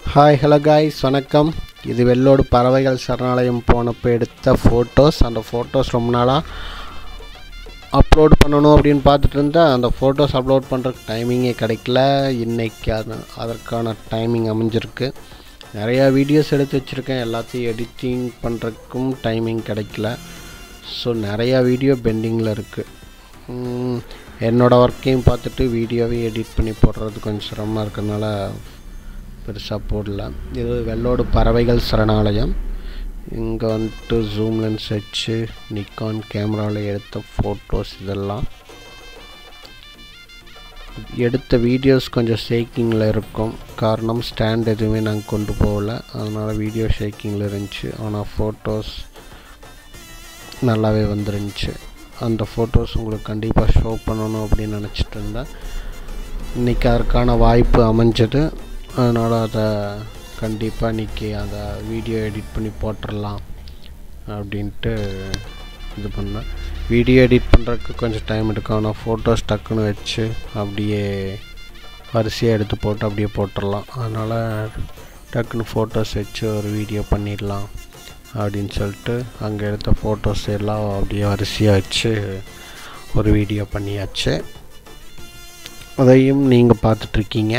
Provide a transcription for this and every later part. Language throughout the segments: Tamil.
ஹாய் ஹலோ காய்ஸ் வணக்கம் இது வெள்ளோடு பறவைகள் சரணாலயம் போனப்போ எடுத்த ஃபோட்டோஸ் அந்த ஃபோட்டோஸ் ரொம்ப நாளாக அப்லோட் பண்ணணும் அப்படின்னு பார்த்துட்டு இருந்தேன் அந்த ஃபோட்டோஸ் அப்லோட் பண்ணுறதுக்கு டைமிங்கே கிடைக்கல இன்றைக்கி அது அதற்கான டைமிங் அமைஞ்சிருக்கு நிறையா வீடியோஸ் எடுத்து வச்சுருக்கேன் எல்லாத்தையும் எடிட்டிங் பண்ணுறதுக்கும் டைமிங் கிடைக்கல ஸோ நிறையா வீடியோ பெண்டிங்கில் இருக்குது என்னோடய ஒர்க்கையும் பார்த்துட்டு வீடியோவையும் எடிட் பண்ணி போடுறது கொஞ்சம் சிரமமாக இருக்கிறதுனால பெருசாக போடல இது வெள்ளோடு பறவைகள் சரணாலயம் இங்கே வந்துட்டு ஜூம் லென்ஸ் வச்சு நிக்கான் கேமராவில் எடுத்த ஃபோட்டோஸ் இதெல்லாம் எடுத்த வீடியோஸ் கொஞ்சம் ஷேக்கிங்கில் இருக்கும் காரணம் ஸ்டாண்ட் எதுவுமே நாங்கள் கொண்டு போகல அதனால் வீடியோ ஷேக்கிங்கில் இருந்துச்சு ஆனால் ஃபோட்டோஸ் நல்லாவே வந்துருந்துச்சு அந்த ஃபோட்டோஸ் உங்களுக்கு கண்டிப்பாக ஷோ பண்ணணும் அப்படின்னு நினச்சிட்டு இருந்தேன் இன்றைக்கி அதற்கான வாய்ப்பு அமைஞ்சது அதனால் அதை கண்டிப்பாக இன்றைக்கி அதை வீடியோ எடிட் பண்ணி போட்டுடலாம் அப்படின்ட்டு இது பண்ணேன் வீடியோ எடிட் பண்ணுறதுக்கு கொஞ்சம் டைம் எடுக்கும் ஆனால் ஃபோட்டோஸ் டக்குன்னு வச்சு அப்படியே வரிசையாக எடுத்து போட்டு அப்படியே போட்டுடலாம் அதனால் டக்குன்னு ஃபோட்டோஸ் வச்சு ஒரு வீடியோ பண்ணிடலாம் அப்படின்னு சொல்லிட்டு அங்கே எடுத்த ஃபோட்டோஸ் எல்லாம் அப்படியே வரிசையாக வச்சு ஒரு வீடியோ பண்ணியாச்சு அதையும் நீங்கள் பார்த்துட்ருக்கீங்க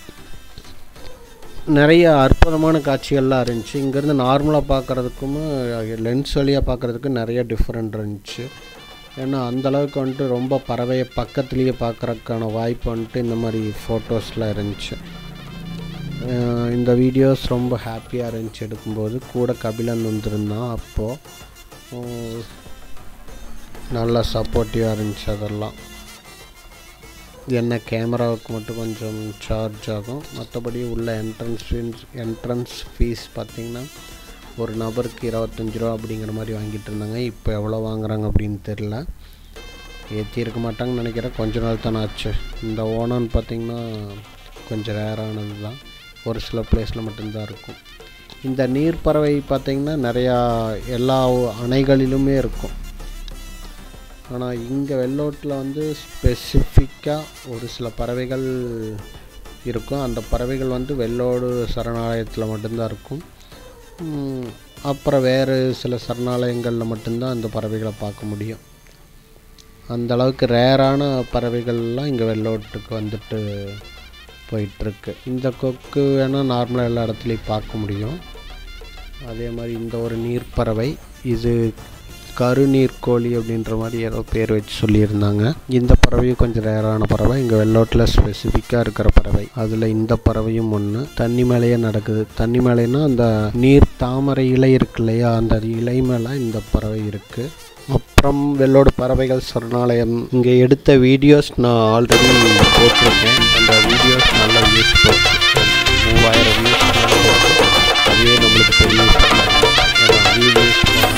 நிறைய அற்புதமான காட்சிகள்லாம் இருந்துச்சு இங்கேருந்து நார்மலாக பார்க்குறதுக்கும் லென்ஸ் வழியாக பார்க்குறதுக்கும் நிறைய டிஃப்ரெண்ட் இருந்துச்சு ஏன்னா அந்தளவுக்கு வந்துட்டு ரொம்ப பறவையை பக்கத்துலேயே பார்க்குறதுக்கான வாய்ப்பு வந்துட்டு இந்த மாதிரி ஃபோட்டோஸ்லாம் இருந்துச்சு இந்த வீடியோஸ் ரொம்ப ஹாப்பியாக இருந்துச்சு எடுக்கும்போது கூட கபிலன் வந்திருந்தான் அப்போது நல்லா சப்போர்ட்டிவாக இருந்துச்சு அதெல்லாம் என்ன கேமராவுக்கு மட்டும் கொஞ்சம் சார்ஜ் ஆகும் மற்றபடி உள்ள என்ட்ரன்ஸ் ஃபீஸ் என்ட்ரன்ஸ் ஃபீஸ் பார்த்திங்கன்னா ஒரு நபருக்கு இருபத்தஞ்சி ரூபா அப்படிங்கிற மாதிரி வாங்கிட்டு இருந்தாங்க இப்போ எவ்வளோ வாங்குறாங்க அப்படின்னு தெரில ஏற்றி இருக்க மாட்டாங்கன்னு நினைக்கிறேன் கொஞ்ச நாள் தானே ஆச்சு இந்த ஓனம்னு பார்த்திங்கன்னா கொஞ்சம் ரேரானது தான் ஒரு சில பிளேஸில் மட்டும்தான் இருக்கும் இந்த நீர் பறவை பார்த்திங்கன்னா நிறையா எல்லா அணைகளிலுமே இருக்கும் ஆனால் இங்கே வெள்ளோட்டில் வந்து ஸ்பெசிஃபிக்காக ஒரு சில பறவைகள் இருக்கும் அந்த பறவைகள் வந்து வெள்ளோடு சரணாலயத்தில் மட்டும்தான் இருக்கும் அப்புறம் வேறு சில சரணாலயங்களில் மட்டும்தான் அந்த பறவைகளை பார்க்க முடியும் அந்த அளவுக்கு ரேரான பறவைகள்லாம் இங்கே வெள்ளோட்டுக்கு வந்துட்டு போயிட்டுருக்கு இந்த கொக்கு வேணால் நார்மலாக எல்லா இடத்துலையும் பார்க்க முடியும் அதே மாதிரி இந்த ஒரு நீர்ப்பறவை இது கருநீர் கோழி அப்படின்ற மாதிரி ஏதோ பேர் வச்சு சொல்லியிருந்தாங்க இந்த பறவையும் கொஞ்சம் ரேரான பறவை இங்கே வெள்ளோட்டில் ஸ்பெசிஃபிக்காக இருக்கிற பறவை அதில் இந்த பறவையும் ஒன்று தண்ணி மேலேயே நடக்குது தண்ணி மேலேனா அந்த நீர் தாமரை இலை இருக்கு இல்லையா அந்த இலை மேலே இந்த பறவை இருக்குது அப்புறம் வெள்ளோடு பறவைகள் சரணாலயம் இங்கே எடுத்த வீடியோஸ் நான் ஆல்ரெடி போட்டிருக்கேன் அந்த வீடியோஸ் நல்ல வியூஸ் போச்சு மூவாயிரம் வியூஸ் போச்சு அதுவே நம்மளுக்கு பெரிய வியூஸ்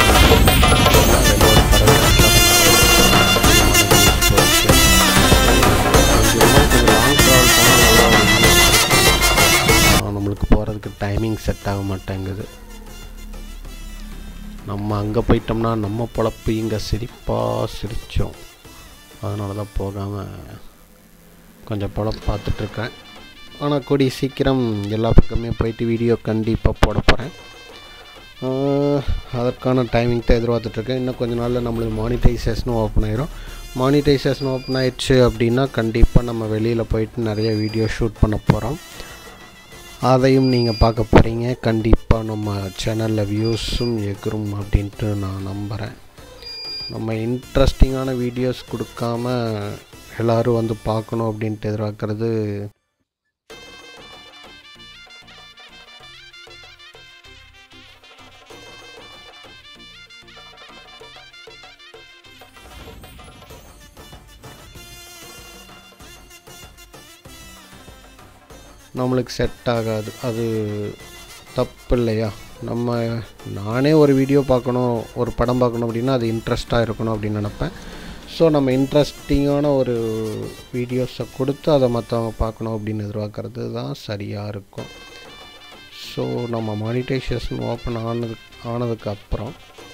நம்மளுக்கு போகிறதுக்கு டைமிங் செட் ஆக மாட்டேங்குது நம்ம அங்கே போயிட்டோம்னா நம்ம பொழப்பு இங்கே சிரிப்பாக சிரித்தோம் அதனால தான் போகாமல் கொஞ்சம் பொழப்பு பார்த்துட்ருக்கேன் ஆனால் கூடிய சீக்கிரம் எல்லா பக்கமே போயிட்டு வீடியோ கண்டிப்பாக போட போகிறேன் அதற்கான டைமிங் தான் எதிர்பார்த்துட்ருக்கேன் இன்னும் கொஞ்சம் நாளில் நம்மளுக்கு மானிட்டைசேஷனும் ஓப்பன் ஆயிரும் மானிட்டைசேஷன் ஓப்பன் ஆயிடுச்சு அப்படின்னா கண்டிப்பாக நம்ம வெளியில் போயிட்டு நிறைய வீடியோ ஷூட் பண்ண போகிறோம் அதையும் நீங்கள் பார்க்க போகிறீங்க கண்டிப்பாக நம்ம சேனலில் வியூஸும் எகுரும் அப்படின்ட்டு நான் நம்புகிறேன் நம்ம இன்ட்ரெஸ்டிங்கான வீடியோஸ் கொடுக்காம எல்லோரும் வந்து பார்க்கணும் அப்படின்ட்டு எதிர்பார்க்குறது நம்மளுக்கு செட் ஆகாது அது தப்பு இல்லையா நம்ம நானே ஒரு வீடியோ பார்க்கணும் ஒரு படம் பார்க்கணும் அப்படின்னா அது இன்ட்ரெஸ்ட்டாக இருக்கணும் அப்படின்னு நினப்பேன் ஸோ நம்ம இன்ட்ரெஸ்டிங்கான ஒரு வீடியோஸை கொடுத்து அதை மற்றவங்க பார்க்கணும் அப்படின்னு எதிர்பார்க்கறது தான் சரியாக இருக்கும் ஸோ நம்ம மானிட்டைசேஷன் ஓப்பன் ஆனது ஆனதுக்கு அப்புறம்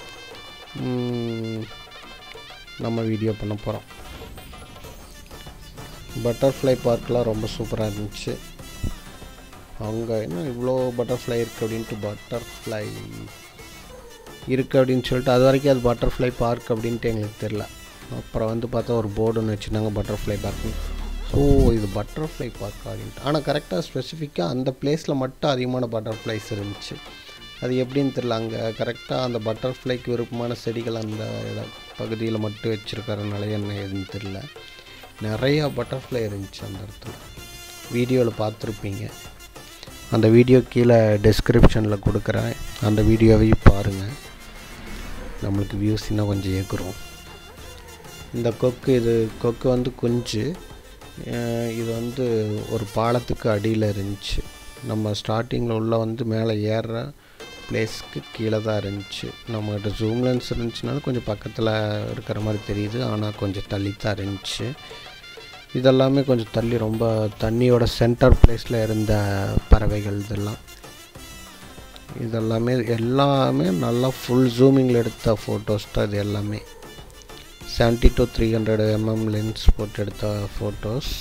நம்ம வீடியோ பண்ண போகிறோம் பட்டர்ஃப்ளை பார்க்கெலாம் ரொம்ப சூப்பராக இருந்துச்சு அங்கே என்ன இவ்வளோ பட்டர்ஃப்ளை இருக்குது அப்படின்ட்டு பட்டர்ஃப்ளை இருக்குது அப்படின்னு சொல்லிட்டு அது வரைக்கும் அது பட்டர்ஃப்ளை பார்க் அப்படின்ட்டு எங்களுக்கு தெரில அப்புறம் வந்து பார்த்தா ஒரு போர்டு ஒன்று வச்சுருந்தாங்க பட்டர்ஃப்ளை பார்க்னு ஸோ இது பட்டர்ஃப்ளை பார்க் அப்படின்ட்டு ஆனால் கரெக்டாக ஸ்பெசிஃபிக்காக அந்த பிளேஸில் மட்டும் அதிகமான பட்டர்ஃப்ளைஸ் இருந்துச்சு அது எப்படின்னு தெரில அங்கே கரெக்டாக அந்த பட்டர்ஃப்ளைக்கு விருப்பமான செடிகள் அந்த இட பகுதியில் மட்டும் வச்சுருக்கறனால என்ன எதுன்னு தெரில நிறையா பட்டர்ஃப்ளை இருந்துச்சு அந்த இடத்துல வீடியோவில் பார்த்துருப்பீங்க அந்த வீடியோ கீழே டெஸ்கிரிப்ஷனில் கொடுக்குறேன் அந்த வீடியோவையும் பாருங்கள் நம்மளுக்கு வியூஸ் இன்னும் கொஞ்சம் ஏக்குறோம் இந்த கொக்கு இது கொக்கு வந்து குஞ்சு அஹ் இது வந்து ஒரு பாலத்துக்கு அடியில் இருந்துச்சு நம்ம ஸ்டார்டிங்கில் உள்ள வந்து மேலே ஏறுற பிளேஸ்க்கு கீழே தான் இருந்துச்சு நம்மகிட்ட ஜூம் லென்ஸ் இருந்துச்சுனாலும் கொஞ்சம் பக்கத்தில் இருக்கிற மாதிரி தெரியுது ஆனால் கொஞ்சம் தள்ளி தான் இருந்துச்சு இதெல்லாமே கொஞ்சம் தள்ளி ரொம்ப தண்ணியோட சென்டர் பிளேஸில் இருந்த பறவைகள் இதெல்லாம் இதெல்லாமே எல்லாமே நல்லா ஃபுல் ஜூமிங்கில் எடுத்த ஃபோட்டோஸ் தான் இது எல்லாமே seventy to three hundred MM lens போட்டு எடுத்த ஃபோட்டோஸ்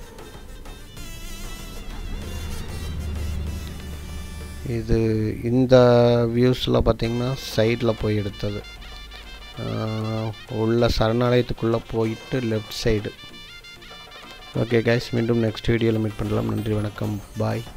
இது இந்த வியூஸில் பார்த்திங்கன்னா சைடில் போய் எடுத்தது ஆஹ் உள்ள சரணாலயத்துக்குள்ளே போயிட்டு லெஃப்ட் சைடு ஓகே கைஸ் மீண்டும் நெக்ஸ்ட் வீடியோவில் மீட் பண்ணலாம் நன்றி வணக்கம் பாய்